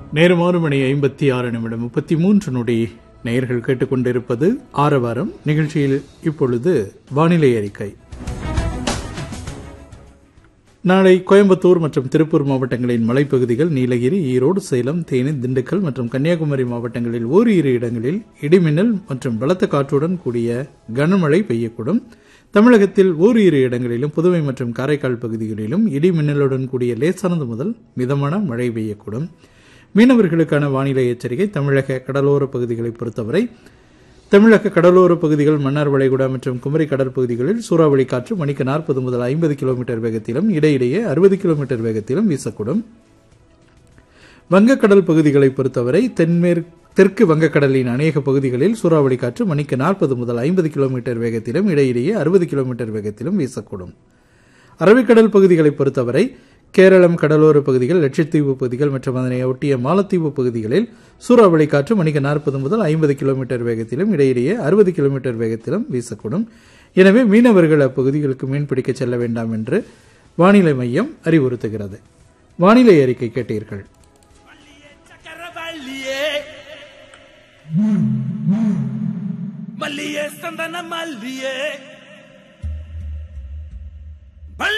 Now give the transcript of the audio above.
நேரம் ஆறு மணி ஐம்பத்தி ஆறு நிமிடம் முப்பத்தி மூன்று நொடி நேயர்கள் கேட்டுக்கொண்டிருப்பது ஆரவாரம் நிகழ்ச்சியில் இப்பொழுது வானிலை அறிக்கை நாளை கோயம்புத்தூர் மற்றும் திருப்பூர் மாவட்டங்களின் மலைப்பகுதிகள் நீலகிரி ஈரோடு சேலம் தேனி திண்டுக்கல் மற்றும் கன்னியாகுமரி மாவட்டங்களில் ஓரிரு இடங்களில் இடிமின்னல் மற்றும் பலத்த காற்றுடன் கூடிய கனமழை பெய்யக்கூடும் தமிழகத்தில் ஓரிரு இடங்களிலும் புதுவை மற்றும் காரைக்கால் பகுதிகளிலும் இடி மின்னலுடன் கூடிய லேசானது முதல் மிதமான மழை பெய்யக்கூடும் மீனவர்களுக்கான வானிலை எச்சரிக்கை தமிழக கடலோர பகுதிகளை பொறுத்தவரை தமிழக கடலோர பகுதிகள் மன்னார் வளைகுடா மற்றும் குமரி கடற்பகுதிகளில் சூறாவளி காற்று மணிக்கு நாற்பது முதல் ஐம்பது கிலோமீட்டர் வேகத்திலும் இடையிடையே அறுபது கிலோமீட்டர் வேகத்திலும் வீசக்கூடும் வங்கக்கடல் பகுதிகளை பொறுத்தவரை தென்மேற்கு தெற்கு வங்கக்கடலின் அநேக பகுதிகளில் சூறாவளி காற்று மணிக்கு நாற்பது முதல் ஐம்பது கிலோமீட்டர் வேகத்திலும் இடையிடையே அறுபது கிலோமீட்டர் வேகத்திலும் வீசக்கூடும் அரபிக்கடல் பகுதிகளை பொறுத்தவரை கேரளம் கடலோர பகுதிகள் லட்சத்தீவு பகுதிகள் மற்றும் அதனை ஒட்டிய மாலத்தீவு பகுதிகளில் சூறாவளி காற்று மணிக்கு நாற்பது முதல் ஐம்பது கிலோமீட்டர் வேகத்திலும் இடையிடையே அறுபது கிலோமீட்டர் வேகத்திலும் வீசக்கூடும் எனவே மீனவர்கள் அப்பகுதிகளுக்கு மீன்பிடிக்க செல்ல வேண்டாம் என்று வானிலை மையம் அறிவுறுத்துகிறது வானிலை அறிக்கை கேட்டீர்கள் சக்கரவள்ளியே மல்லியே சந்தன மல்லியே